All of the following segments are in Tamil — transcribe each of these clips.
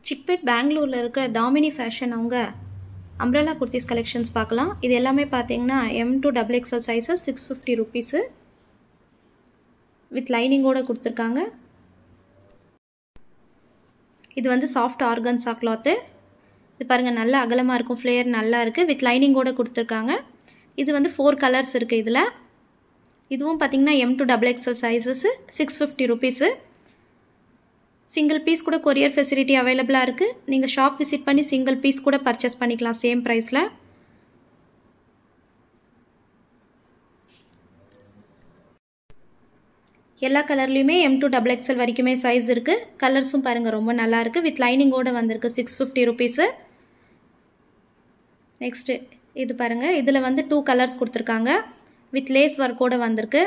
சிக்பெட் பெங்களூரில் இருக்கிற தாமினி ஃபேஷன் அவங்க அம்ப்ரெல்லா குர்த்திஸ் கலெக்ஷன்ஸ் பார்க்கலாம் இது எல்லாமே பார்த்தீங்கன்னா M to double XL sizes six fifty rupees with லைனிங்கோடு கொடுத்துருக்காங்க இது வந்து சாஃப்ட் ஆர்கன்ஸா கிளாத்து இது பாருங்கள் நல்லா அகலமாக இருக்கும் ஃப்ளேயர் நல்லா இருக்குது வித் லைனிங்கோடு கொடுத்துருக்காங்க இது வந்து ஃபோர் கலர்ஸ் இருக்குது இதில் இதுவும் பார்த்திங்கன்னா M to double XL sizes six fifty rupees single piece கூட கொரியர் ஃபெசிலிட்டி அவைலபிளாக இருக்குது நீங்கள் ஷாப் விசிட் பண்ணி சிங்கிள் பீஸ் கூட பர்ச்சேஸ் பண்ணிக்கலாம் சேம் ப்ரைஸில் எல்லா கலர்லேயுமே எம் டூ டபுள் எக்ஸ்எல் வரைக்குமே சைஸ் இருக்குது கலர்ஸும் பாருங்கள் ரொம்ப நல்லா இருக்குது வித் லைனிங்கோடு வந்திருக்கு சிக்ஸ் ஃபிஃப்டி ருபீஸு நெக்ஸ்ட்டு இது பாருங்கள் இதில் வந்து டூ கலர்ஸ் கொடுத்துருக்காங்க வித் லேஸ் ஒர்க்கோடு வந்திருக்கு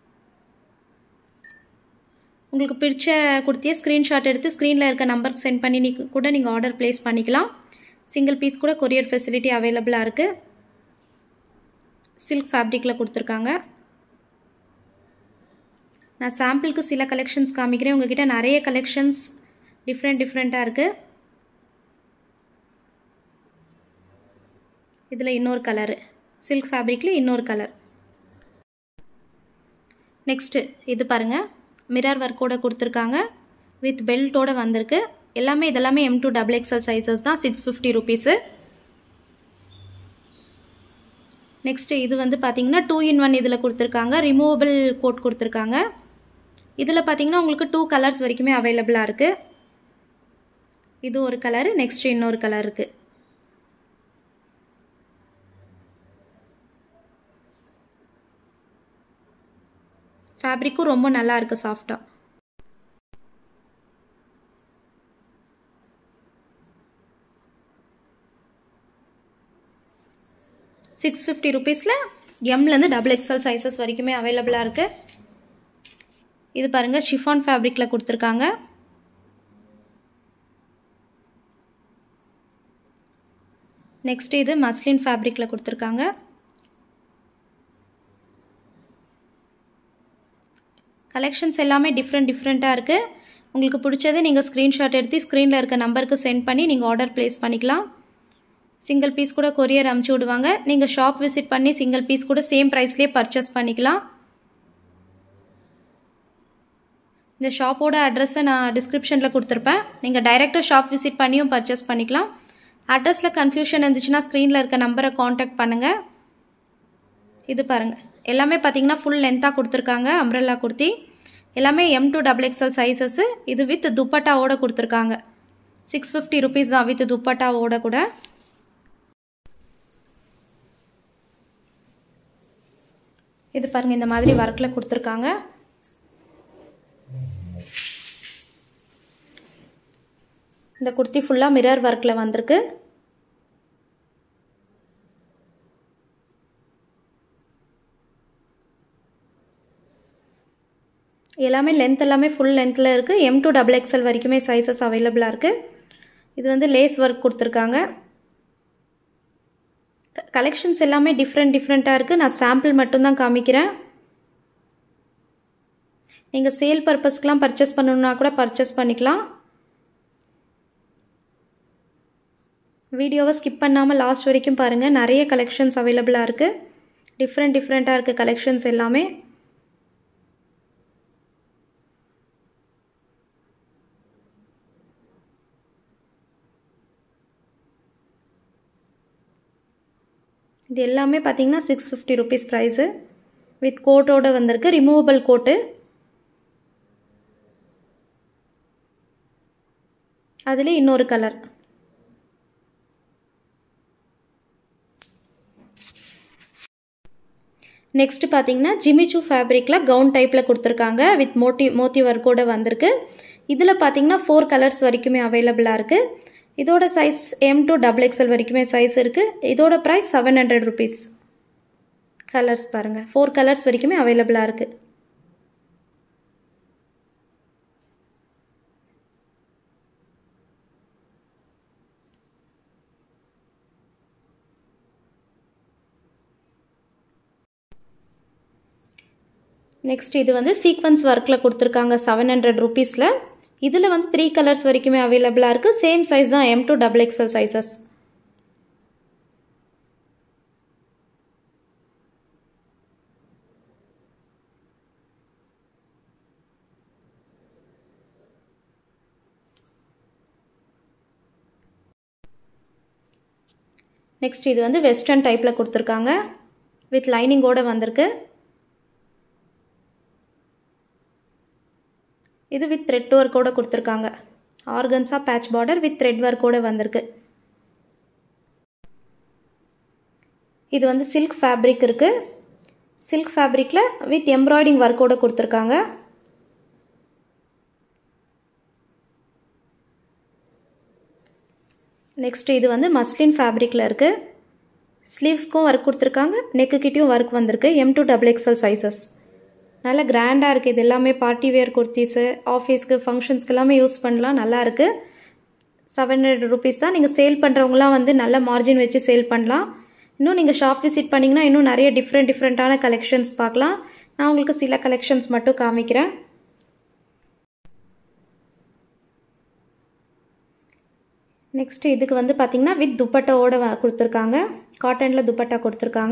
உங்களுக்கு பிடிச்ச குர்த்தியை ஸ்க்ரீன்ஷாட் எடுத்து ஸ்க்ரீனில் இருக்க நம்பருக்கு சென்ட் பண்ணி நீ கூட நீங்கள் ஆர்டர் ப்ளேஸ் பண்ணிக்கலாம் சிங்கிள் பீஸ் கூட கொரியர் ஃபெசிலிட்டி அவைலபிளாக இருக்குது சில்க் ஃபேப்ரிக்கில் கொடுத்துருக்காங்க நான் சாம்பிளுக்கு சில கலெக்ஷன்ஸ் காமிக்கிறேன் உங்ககிட்ட நிறைய கலெக்ஷன்ஸ் டிஃப்ரெண்ட் டிஃப்ரெண்ட்டாக இருக்குது இதில் இன்னொரு கலரு சில்க் ஃபேப்ரிக்கில் இன்னொரு கலர் நெக்ஸ்ட்டு இது பாருங்கள் மிரர் ஒர்க்கோட கொடுத்துருக்காங்க வித் பெல்ட்டோட வந்திருக்கு எல்லாமே இதெல்லாமே M to double XL sizes தான் சிக்ஸ் ஃபிஃப்டி ருபீஸு நெக்ஸ்ட்டு இது வந்து பார்த்தீங்கன்னா டூ இன் ஒன் இதில் கொடுத்துருக்காங்க ரிமூவபிள் கோட் கொடுத்துருக்காங்க இதில் பார்த்தீங்கன்னா உங்களுக்கு டூ கலர்ஸ் வரைக்குமே அவைலபிளாக இருக்குது இது ஒரு கலரு நெக்ஸ்ட் இன்னொரு கலர் இருக்குது ஃபேப்ரிக்கும் ரொம்ப நல்லா இருக்குது சாஃப்டாக சிக்ஸ் ஃபிஃப்டி ருபீஸில் எம்லேருந்து டபுள் எக்ஸ்எல் சைஸஸ் வரைக்குமே அவைலபிளாக இருக்குது இது பாருங்கள் ஷிஃபான் ஃபேப்ரிக்கில் கொடுத்துருக்காங்க நெக்ஸ்ட் இது மஸ்லின் ஃபேப்ரிக்கில் கொடுத்துருக்காங்க கலெக்ஷன்ஸ் எல்லாமே டிஃப்ரெண்ட் டிஃப்ரெண்ட்டாக இருக்குது உங்களுக்கு பிடிச்சதை நீங்கள் ஸ்க்ரீன்ஷாட் எடுத்து ஸ்க்ரீனில் இருக்க நம்பருக்கு சென்ட் பண்ணி நீங்கள் ஆர்டர் ப்ளேஸ் பண்ணிக்கலாம் சிங்கிள் பீஸ் கூட கொரியர் அமுச்சு விடுவாங்க நீங்கள் ஷாப் விசிட் பண்ணி சிங்கிள் பீஸ் கூட சேம் ப்ரைஸ்லேயே பர்ச்சேஸ் பண்ணிக்கலாம் இந்த ஷாப்போட அட்ரஸை நான் டிஸ்கிரிப்ஷனில் கொடுத்துருப்பேன் நீங்கள் டைரெக்டாக ஷாப் விசிட் பண்ணியும் பர்ச்சேஸ் பண்ணிக்கலாம் அட்ரஸில் கன்ஃபியூஷன் இருந்துச்சுன்னா ஸ்க்ரீனில் இருக்க நம்பரை காண்டாக்ட் பண்ணுங்கள் இது பாருங்கள் எல்லாமே பார்த்தீங்கன்னா ஃபுல் லென்த்தாக கொடுத்துருக்காங்க அம்ப்ரெல்லா குர்த்தி எல்லாமே M to double XL sizes இது வித் துப்பட்டாவோட கொடுத்துருக்காங்க சிக்ஸ் ஃபிஃப்டி ருபீஸ் தான் வித் துப்பட்டாவோட கூட இது பாருங்கள் இந்த மாதிரி ஒர்க்கில் கொடுத்துருக்காங்க இந்த குர்த்தி ஃபுல்லாக மிரர் ஒர்க்கில் வந்திருக்கு எல்லாமே லென்த் எல்லாமே ஃபுல் லென்த்தில் இருக்குது எம் டூ டபுள் எக்ஸ்எல் வரைக்குமே சைஸஸ் அவைலபிளாக இருக்குது இது வந்து லேஸ் ஒர்க் கொடுத்துருக்காங்க கலெக்ஷன்ஸ் எல்லாமே டிஃப்ரெண்ட் டிஃப்ரெண்ட்டாக இருக்குது நான் சாம்பிள் மட்டும்தான் காமிக்கிறேன் நீங்கள் சேல் பர்பஸ்க்கெலாம் பர்ச்சேஸ் பண்ணணுன்னா கூட பர்ச்சேஸ் பண்ணிக்கலாம் வீடியோவை ஸ்கிப் பண்ணாமல் லாஸ்ட் வரைக்கும் பாருங்கள் நிறைய கலெக்ஷன்ஸ் அவைலபிளாக இருக்குது டிஃப்ரெண்ட் டிஃப்ரெண்ட்டாக இருக்குது கலெக்ஷன்ஸ் எல்லாமே இது எல்லாமே பார்த்தீங்கன்னா six fifty rupees price with கோட்டோடு வந்திருக்கு ரிமூவபிள் கோட்டு அதில் இன்னொரு கலர் நெக்ஸ்ட் பார்த்தீங்கன்னா ஜிமிச்சு ஃபேப்ரிக்கில் கவுன் டைப்பில் கொடுத்துருக்காங்க வித் மோட்டி மோத்தி ஒர்க்கோடு வந்திருக்கு இதில் பார்த்தீங்கன்னா ஃபோர் கலர்ஸ் வரைக்குமே அவைலபிளாக இருக்குது இதோட size M to double XL வரைக்குமே சைஸ் இருக்குது இதோட price seven hundred rupees colours பாருங்கள் ஃபோர் கலர்ஸ் வரைக்குமே அவைலபிளாக இருக்குது நெக்ஸ்ட் இது வந்து சீக்வன்ஸ் ஒர்க்கில் கொடுத்துருக்காங்க செவன் ஹண்ட்ரட் ருபீஸில் இதில் வந்து த்ரீ கலர்ஸ் வரைக்குமே அவைலபிளாக இருக்குது சேம் சைஸ் தான் M to double XL sizes next இது வந்து வெஸ்டர்ன் டைப்பில் கொடுத்துருக்காங்க வித் லைனிங்கோடு வந்திருக்கு இது வித் த்ரெட் ஒர்க்கோடு கொடுத்துருக்காங்க organza patch border with thread ஒர்க்கோடு வந்திருக்கு இது வந்து சில்க் ஃபேப்ரிக் இருக்குது சில்க் ஃபேப்ரிக்கில் வித் எம்ப்ராய்டிங் ஒர்க்கோடு கொடுத்துருக்காங்க நெக்ஸ்ட் இது வந்து மஸ்லின் ஃபேப்ரிக்கில் இருக்குது ஸ்லீவ்ஸ்க்கும் ஒர்க் கொடுத்துருக்காங்க நெக்கு கிட்டேயும் ஒர்க் வந்திருக்கு M to double XL sizes நல்லா கிராண்டாக இருக்குது இது எல்லாமே பார்ட்டி வேர் குர்த்திஸு ஆஃபீஸ்க்கு ஃபங்க்ஷன்ஸ்க்கு எல்லாமே யூஸ் பண்ணலாம் நல்லா இருக்குது செவன் ஹண்ட்ரட் ருபீஸ் தான் நீங்கள் சேல் பண்ணுறவங்களாம் வந்து நல்ல மார்ஜின் வச்சு சேல் பண்ணலாம் இன்னும் நீங்கள் ஷாப் விசிட் பண்ணிங்கன்னா இன்னும் நிறைய டிஃப்ரெண்ட் டிஃப்ரெண்ட்டான கலெக்ஷன்ஸ் பார்க்கலாம் நான் உங்களுக்கு சில கலெக்ஷன்ஸ் மட்டும் காமிக்கிறேன் நெக்ஸ்ட் இதுக்கு வந்து பார்த்திங்கன்னா வித் துப்பட்டாவோட கொடுத்துருக்காங்க காட்டனில் துப்பட்டா கொடுத்துருக்காங்க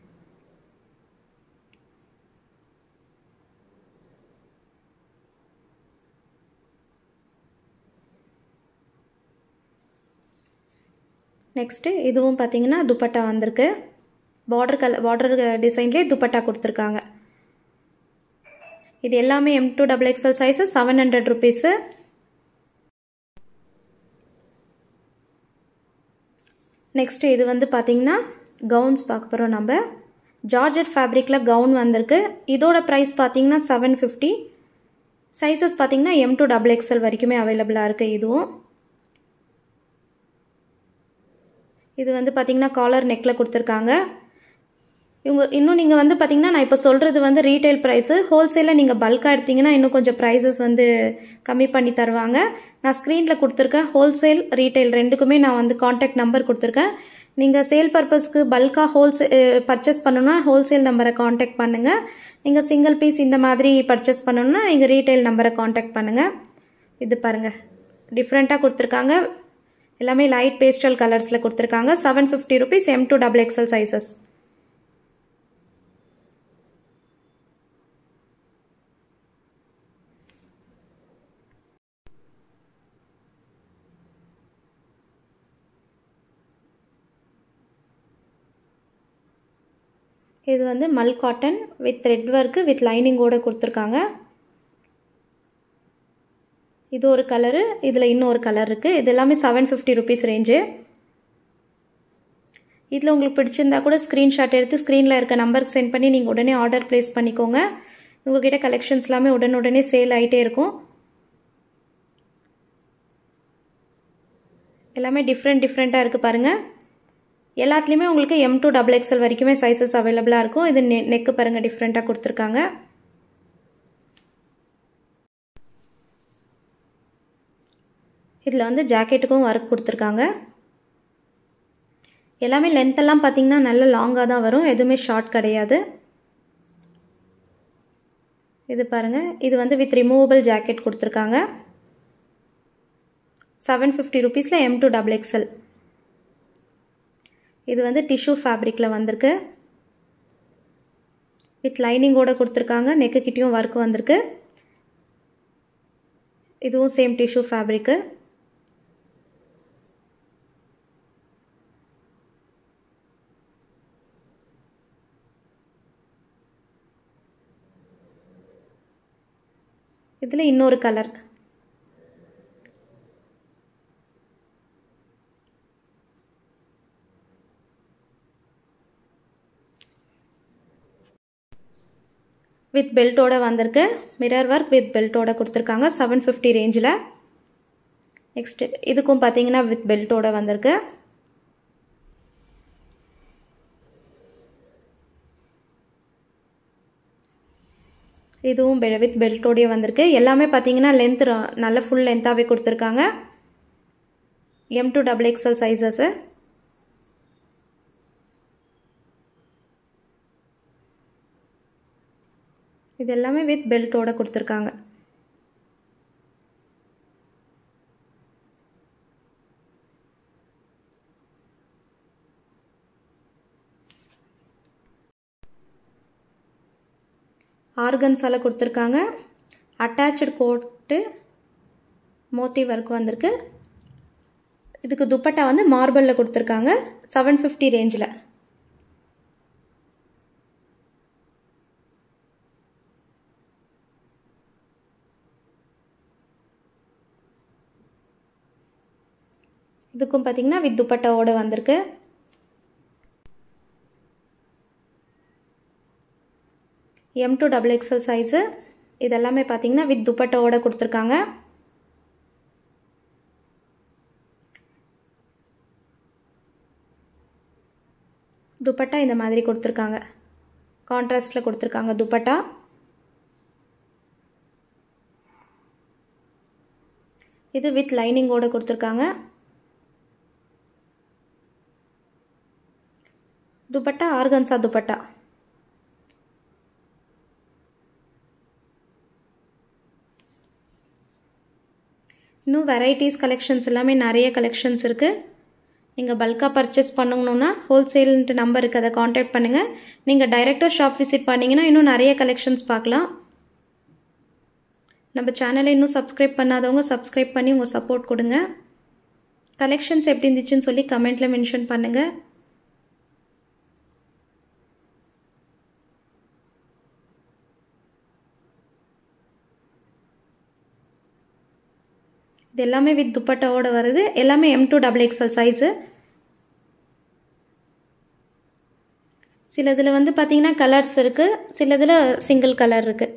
நெக்ஸ்ட்டு இதுவும் பார்த்திங்கன்னா துப்பட்டா வந்திருக்கு பார்டர் கலர் பார்டர் டிசைன்லேயே துப்பட்டா கொடுத்துருக்காங்க இது எல்லாமே M to double XL size seven hundred rupees next இது வந்து பார்த்திங்கன்னா கவுன்ஸ் பார்க்க போகிறோம் நம்ம ஜார்ஜெட் ஃபேப்ரிக்கில் கவுன் வந்திருக்கு இதோட ப்ரைஸ் பார்த்திங்கன்னா செவன் ஃபிஃப்டி சைஸஸ் பார்த்திங்கன்னா எம் டூ டபுள் எக்ஸல் வரைக்குமே அவைலபிளாக இருக்குது இதுவும் இது வந்து பார்த்திங்கன்னா காலர் நெக்கில் கொடுத்துருக்காங்க இவங்க இன்னும் நீங்கள் வந்து பார்த்திங்கன்னா நான் இப்போ சொல்கிறது வந்து ரீட்டைல் ப்ரைஸு ஹோல்சேலில் நீங்கள் பல்காக எடுத்திங்கன்னா இன்னும் கொஞ்சம் ப்ரைஸஸ் வந்து கம்மி பண்ணி தருவாங்க நான் ஸ்க்ரீனில் கொடுத்துருக்கேன் ஹோல்சேல் ரீட்டைல் ரெண்டுக்குமே நான் வந்து காண்டாக்ட் நம்பர் கொடுத்துருக்கேன் நீங்கள் சேல் பர்பஸ்க்கு பல்காக ஹோல்சே பர்ச்சேஸ் பண்ணணுன்னா ஹோல்சேல் நம்பரை காண்டாக்ட் பண்ணுங்கள் நீங்கள் சிங்கிள் பீஸ் இந்த மாதிரி பர்ச்சேஸ் பண்ணணுன்னா நீங்கள் ரீட்டைல் நம்பரை காண்டாக்ட் பண்ணுங்கள் இது பாருங்கள் டிஃப்ரெண்ட்டாக கொடுத்துருக்காங்க எல்லாமே லைட் பேஸ்டல் கலர்ஸில் கொடுத்துருக்காங்க seven fifty rupees M to double XL sizes இது வந்து mul cotton with thread work with லைனிங்கோடு கொடுத்துருக்காங்க இது ஒரு கலரு இதில் இன்னொரு கலர் இருக்குது இது எல்லாமே செவன் ஃபிஃப்டி ருபீஸ் ரேஞ்சு இதில் உங்களுக்கு பிடிச்சிருந்தா கூட ஸ்க்ரீன்ஷாட் எடுத்து ஸ்க்ரீனில் இருக்க நம்பருக்கு சென்ட் பண்ணி நீங்கள் உடனே ஆர்டர் ப்ளேஸ் பண்ணிக்கோங்க உங்கள்கிட்ட கலெக்ஷன்ஸ் எல்லாமே உடனுடனே சேல் ஆகிட்டே இருக்கும் எல்லாமே டிஃப்ரெண்ட் டிஃப்ரெண்ட்டாக இருக்குது பாருங்கள் எல்லாத்துலேயுமே உங்களுக்கு எம் டூ டபுள் எக்ஸல் வரைக்குமே சைஸஸ் அவைலபிளாக இருக்கும் இது நெ நெக்கு பாருங்கள் டிஃப்ரெண்ட்டாக கொடுத்துருக்காங்க இதில் வந்து ஜாக்கெட்டுக்கும் ஒர்க் கொடுத்துருக்காங்க எல்லாமே லென்த்தெல்லாம் பார்த்திங்கன்னா நல்ல லாங்காக தான் வரும் எதுவுமே ஷார்ட் கிடையாது இது பாருங்கள் இது வந்து வித் ரிமூவபிள் ஜாக்கெட் கொடுத்துருக்காங்க செவன் ஃபிஃப்டி ருபீஸில் எம் டூ டபுள் எக்ஸல் இது வந்து டிஷ்யூ ஃபேப்ரிக்கில் வந்திருக்கு வித் லைனிங்கோடு கொடுத்துருக்காங்க நெக்கு கிட்டேயும் ஒர்க் வந்திருக்கு இதுவும் சேம் டிஷ்யூ ஃபேப்ரிக்கு இதில் இன்னொரு கலர் வித் பெல்ட்டோட வந்திருக்கு மிரர் ஒர்க் வித் பெல்ட்டோட கொடுத்துருக்காங்க செவன் ஃபிஃப்டி ரேஞ்சில் நெக்ஸ்ட்டு இதுக்கும் பார்த்தீங்கன்னா வித் பெல்ட்டோட வந்திருக்கு இதுவும் பெ வித் பெல்ட்டோடய வந்திருக்கு எல்லாமே பார்த்தீங்கன்னா லென்த் நல்ல ஃபுல் லென்த்தாகவே கொடுத்துருக்காங்க M to double XL sizes இது எல்லாமே வித் பெல்ட்டோட கொடுத்துருக்காங்க ஆர்கன்ஸால் கொடுத்துருக்காங்க அட்டாச்சு கோட்டு மோத்தி ஒர்க் வந்திருக்கு இதுக்கு துப்பட்டா வந்து மார்பிளில் கொடுத்துருக்காங்க செவன் ஃபிஃப்டி ரேஞ்சில் இதுக்கும் பார்த்தீங்கன்னா வித் துப்பட்டாவோடு வந்திருக்கு M to double XL size இதெல்லாமே பார்த்தீங்கன்னா வித் துப்பட்டாவோட கொடுத்துருக்காங்க துப்பட்டா இந்த மாதிரி கொடுத்துருக்காங்க கான்ட்ராஸ்டில் கொடுத்துருக்காங்க துப்பட்டா இது வித் லைனிங்கோடு கொடுத்துருக்காங்க துப்பட்டா ஆர்கன்சா துப்பட்டா இன்னும் வெரைட்டிஸ் கலெக்ஷன்ஸ் எல்லாமே நிறைய கலெக்ஷன்ஸ் இருக்குது நீங்கள் பல்காக பர்ச்சேஸ் பண்ணணுன்னா ஹோல்சேல்ன்ட்டு நம்பர் இருக்குது அதை காண்டாக்ட் பண்ணுங்கள் நீங்கள் டைரெக்டாக ஷாப் விசிட் பண்ணிங்கன்னா இன்னும் நிறைய கலெக்ஷன்ஸ் பார்க்கலாம் நம்ம சேனலை இன்னும் சப்ஸ்கிரைப் பண்ணாதவங்க சப்ஸ்கிரைப் பண்ணி உங்கள் சப்போர்ட் கொடுங்க கலெக்ஷன்ஸ் எப்படி இருந்துச்சுன்னு சொல்லி கமெண்ட்டில் மென்ஷன் பண்ணுங்கள் இது எல்லாமே வித் துப்பட்டாவோட வருது எல்லாமே M to double XL size சில இதில் வந்து பார்த்தீங்கன்னா கலர்ஸ் இருக்குது சில இதில் சிங்கிள் கலர் இருக்குது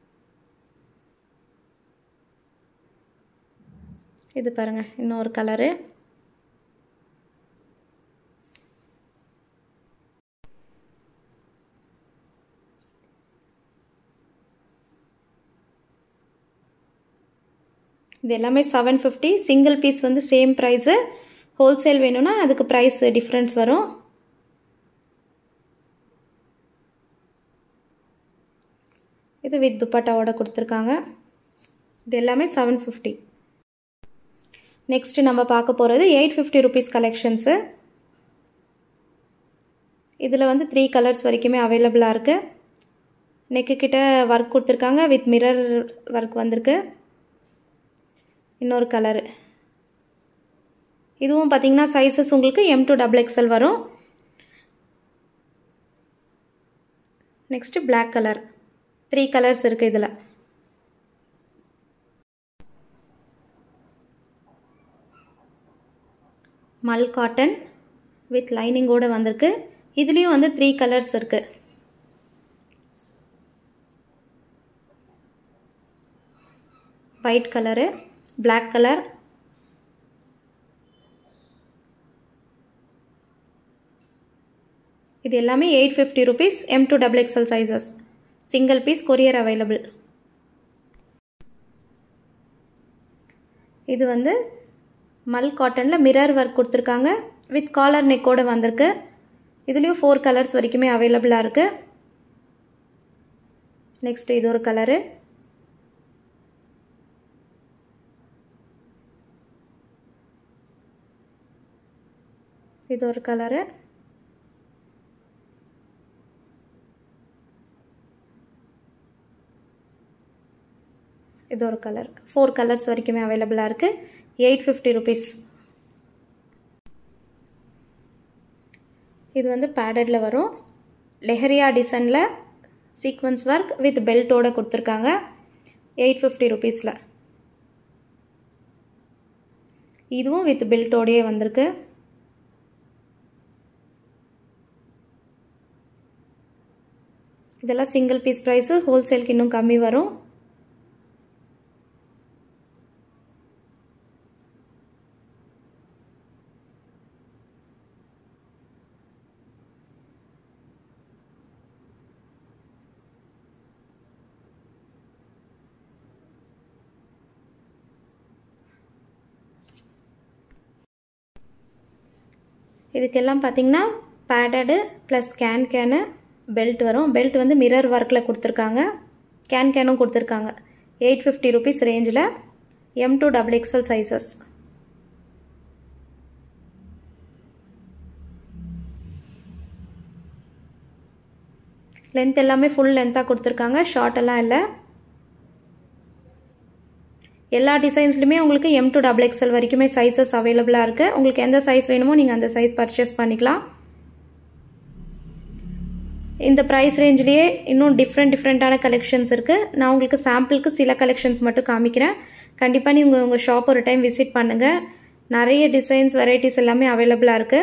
இது பாருங்கள் இன்னொரு கலரு இது எல்லாமே செவன் ஃபிஃப்டி சிங்கிள் பீஸ் வந்து சேம் ப்ரைஸு ஹோல்சேல் வேணும்னா அதுக்கு ப்ரைஸ் டிஃப்ரென்ஸ் வரும் இது வித் துப்பட்டாவோட கொடுத்துருக்காங்க இது எல்லாமே செவன் ஃபிஃப்டி நெக்ஸ்ட்டு நம்ம பார்க்க போகிறது எயிட் ஃபிஃப்டி ருபீஸ் கலெக்ஷன்ஸு இதில் வந்து த்ரீ கலர்ஸ் வரைக்குமே அவைலபிளாக இருக்குது நெக்கு கிட்ட ஒர்க் கொடுத்துருக்காங்க வித் மிரர் ஒர்க் வந்திருக்கு இன்னொரு கலரு இதுவும் பார்த்தீங்கன்னா சைஸஸ் உங்களுக்கு எம் டூ டபுள் எக்ஸல் வரும் next black colour three colours இருக்குது இதில் மல் காட்டன் வித் லைனிங்கோடு வந்திருக்கு இதுலேயும் வந்து த்ரீ கலர்ஸ் இருக்குது ஒயிட் கலரு பிளாக் கலர் இது எல்லாமே eight fifty rupees M to double XL sizes single piece courier available இது வந்து மல் காட்டனில் மிரர் ஒர்க் கொடுத்துருக்காங்க வித் காலர் நெக்கோடு வந்திருக்கு இதுலேயும் ஃபோர் கலர்ஸ் வரைக்குமே அவைலபிளாக இருக்குது நெக்ஸ்ட் இது ஒரு கலரு இது ஒரு கலரு இது ஒரு கலர் ஃபோர் கலர்ஸ் வரைக்குமே அவைலபிளாக இருக்குது எயிட் ஃபிஃப்டி ருபீஸ் இது வந்து பேடடில் வரும் லெஹரியா டிசைனில் சீக்வன்ஸ் ஒர்க் வித் பெல்ட்டோடு கொடுத்துருக்காங்க எயிட் ஃபிஃப்டி ருபீஸில் இதுவும் வித் பெல்ட்டோடையே வந்திருக்கு இதெல்லாம் சிங்கிள் பீஸ் ப்ரைஸு ஹோல்சேலுக்கு இன்னும் கம்மி வரும் இதுக்கெல்லாம் பார்த்தீங்கன்னா padded plus can can belt வரும் பெல்ட் வந்து மிரர் ஒர்க்கில் கொடுத்துருக்காங்க கேன் கேனும் கொடுத்துருக்காங்க எயிட் ஃபிஃப்டி ருபீஸ் ரேஞ்சில் M to double XL sizes length எல்லாமே ஃபுல் லென்த்தாக கொடுத்துருக்காங்க ஷார்ட் எல்லாம் இல்லை எல்லா டிசைன்ஸ்லையுமே உங்களுக்கு எம் டு டபுள் எக்ஸ்எல் வரைக்குமே சைஸஸ் அவைலபிளாக இருக்குது உங்களுக்கு எந்த சைஸ் வேணுமோ நீங்கள் அந்த சைஸ் பர்ச்சேஸ் பண்ணிக்கலாம் இந்த ப்ரைஸ் ரேஞ்சிலேயே இன்னும் டிஃப்ரெண்ட் டிஃப்ரெண்ட்டான கலெக்ஷன்ஸ் இருக்குது நான் உங்களுக்கு சாம்பிளுக்கு சில கலெக்ஷன்ஸ் மட்டும் காமிக்கிறேன் கண்டிப்பாக நீங்கள் உங்கள் ஷாப் ஒரு டைம் விசிட் பண்ணுங்கள் நிறைய டிசைன்ஸ் வெரைட்டிஸ் எல்லாமே அவைலபிளாக இருக்குது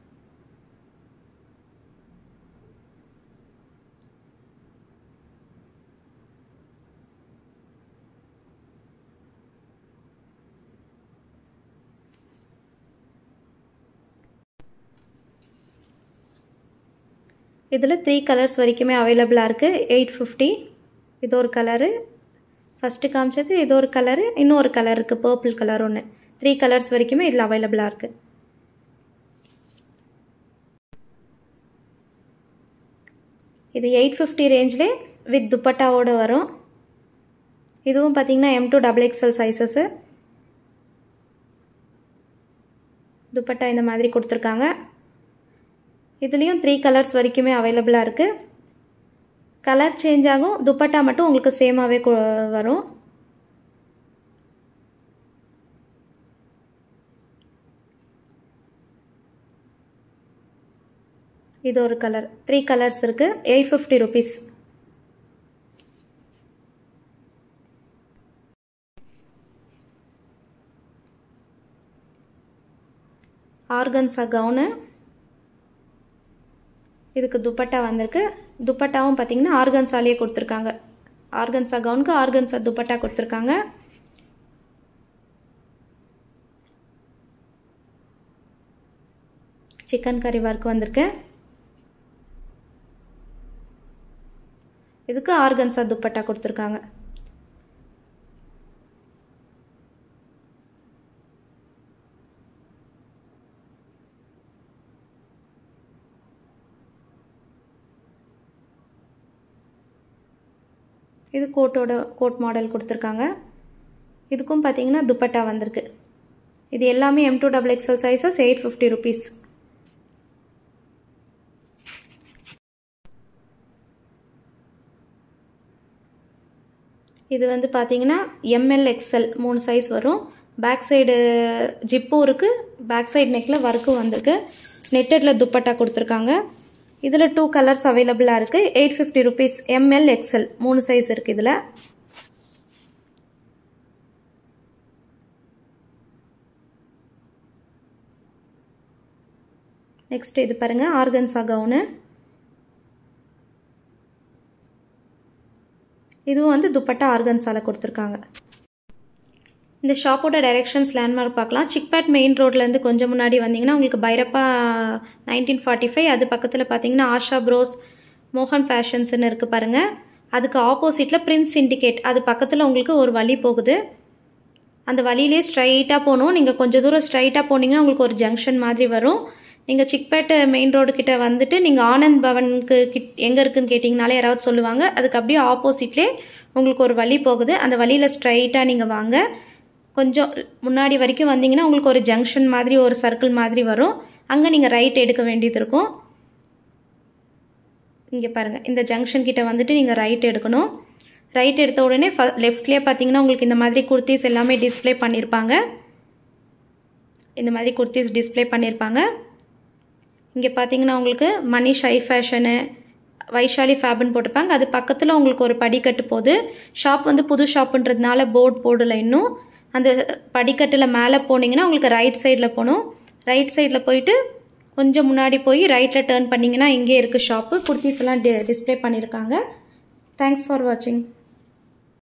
இதில் த்ரீ கலர்ஸ் வரைக்குமே அவைலபிளாக இருக்குது எயிட் ஃபிஃப்டி இது ஒரு கலரு ஃபஸ்ட்டு காமிச்சது இது ஒரு கலரு இன்னொரு கலர் இருக்குது பர்பிள் கலர் ஒன்று த்ரீ கலர்ஸ் வரைக்குமே இதில் அவைலபிளாக இருக்குது இது எயிட் ஃபிஃப்டி ரேஞ்சிலே வித் துப்பட்டாவோடு வரும் இதுவும் பார்த்தீங்கன்னா M to double XL sizes dupatta இந்த மாதிரி கொடுத்துருக்காங்க இதுலேயும் த்ரீ கலர்ஸ் வரைக்குமே அவைலபிளாக இருக்குது கலர் சேஞ்ச் ஆகும் துப்பட்டா மட்டும் உங்களுக்கு சேமாகவே வரும் இது ஒரு கலர் த்ரீ கலர்ஸ் இருக்குது eight fifty rupees organza gown இதுக்கு துப்பட்டா வந்திருக்கு துப்பட்டாவும் பார்த்தீங்கன்னா ஆர்கன்ஸாலேயே கொடுத்துருக்காங்க ஆர்கன்ஸா கவுனுக்கு ஆர்கன்ஸா துப்பட்டா கொடுத்துருக்காங்க சிக்கன் கறி ஒர்க் வந்திருக்கு இதுக்கு ஆர்கன்ஸா துப்பட்டா கொடுத்துருக்காங்க இது கோட்டோட கோட் மாடல் கொடுத்துருக்காங்க இதுக்கும் பார்த்தீங்கன்னா துப்பட்டா வந்திருக்கு இது எல்லாமே M to double XL sizes eight fifty rupees இது வந்து பார்த்தீங்கன்னா எம்எல் எக்ஸ்எல் மூணு சைஸ் வரும் பேக் சைடு ஜிப்பும் இருக்குது பேக் சைடு நெக்கில் ஒர்க்கும் வந்திருக்கு நெட்டடில் துப்பட்டா கொடுத்துருக்காங்க இதில் டூ கலர்ஸ் அவைலபிளாக இருக்குது eight fifty rupees M L XL மூணு சைஸ் இருக்குது இதில் நெக்ஸ்ட் இது பாருங்கள் ஆர்கன்ஸா கவுனு இதுவும் வந்து துப்பட்டா ஆர்கன்ஸால கொடுத்துருக்காங்க இந்த ஷாப்போட டைரெக்ஷன்ஸ் லேண்ட்மார்க் பார்க்கலாம் சிக்பேட் மெயின் ரோட்லேருந்து கொஞ்சம் முன்னாடி வந்தீங்கன்னா உங்களுக்கு பைரப்பா நைன்டீன் ஃபார்ட்டி ஃபைவ் அது பக்கத்தில் பார்த்தீங்கன்னா ஆஷா ப்ரோஸ் மோகன் ஃபேஷன்ஸ்னு இருக்குது பாருங்கள் அதுக்கு ஆப்போசிட்டில் பிரின்ஸ் சிண்டிகேட் அது பக்கத்தில் உங்களுக்கு ஒரு வழி போகுது அந்த வழியிலே ஸ்ட்ரைட்டாக போகணும் நீங்கள் கொஞ்சம் தூரம் ஸ்ட்ரைட்டாக போனீங்கன்னா உங்களுக்கு ஒரு ஜங்ஷன் மாதிரி வரும் நீங்கள் சிக்பேட் மெயின் ரோடு கிட்ட வந்துட்டு நீங்கள் ஆனந்த் பவனுக்கு கிட் எங்கே இருக்குன்னு கேட்டிங்கனாலே யாராவது சொல்லுவாங்க அதுக்கு அப்படியே ஆப்போசிட்லேயே உங்களுக்கு ஒரு வழி போகுது அந்த வழியில் ஸ்ட்ரைட்டாக நீங்கள் வாங்க கொஞ்சம் முன்னாடி வரைக்கும் வந்தீங்கன்னா உங்களுக்கு ஒரு ஜங்ஷன் மாதிரி ஒரு சர்க்கிள் மாதிரி வரும் அங்கே நீங்கள் ரைட் எடுக்க வேண்டியது இருக்கும் இங்கே பாருங்கள் இந்த ஜங்ஷன் கிட்ட வந்துட்டு நீங்கள் ரைட் எடுக்கணும் ரைட் எடுத்த உடனே ஃப லெஃப்ட்லேயே பார்த்தீங்கன்னா உங்களுக்கு இந்த மாதிரி குர்த்திஸ் எல்லாமே டிஸ்பிளே பண்ணியிருப்பாங்க இந்த மாதிரி குர்த்திஸ் டிஸ்பிளே பண்ணியிருப்பாங்க இங்கே பார்த்தீங்கன்னா உங்களுக்கு மணி ஷை ஃபேஷனு வைஷாலி ஃபேப்னு போட்டிருப்பாங்க அது பக்கத்தில் உங்களுக்கு ஒரு படிக்கட்டு போகுது ஷாப் வந்து புது ஷாப்புன்றதுனால போர்டு போடல இன்னும் அந்த படிக்கட்டில் மேலே போனீங்கன்னா உங்களுக்கு ரைட் சைடில் போகணும் ரைட் சைடில் போயிட்டு கொஞ்சம் முன்னாடி போய் ரைட்டில் டேர்ன் பண்ணிங்கன்னா இங்கே இருக்குது ஷாப்பு குர்த்திஸ் எல்லாம் டி டிஸ்பிளே பண்ணியிருக்காங்க தேங்க்ஸ் ஃபார் வாட்சிங்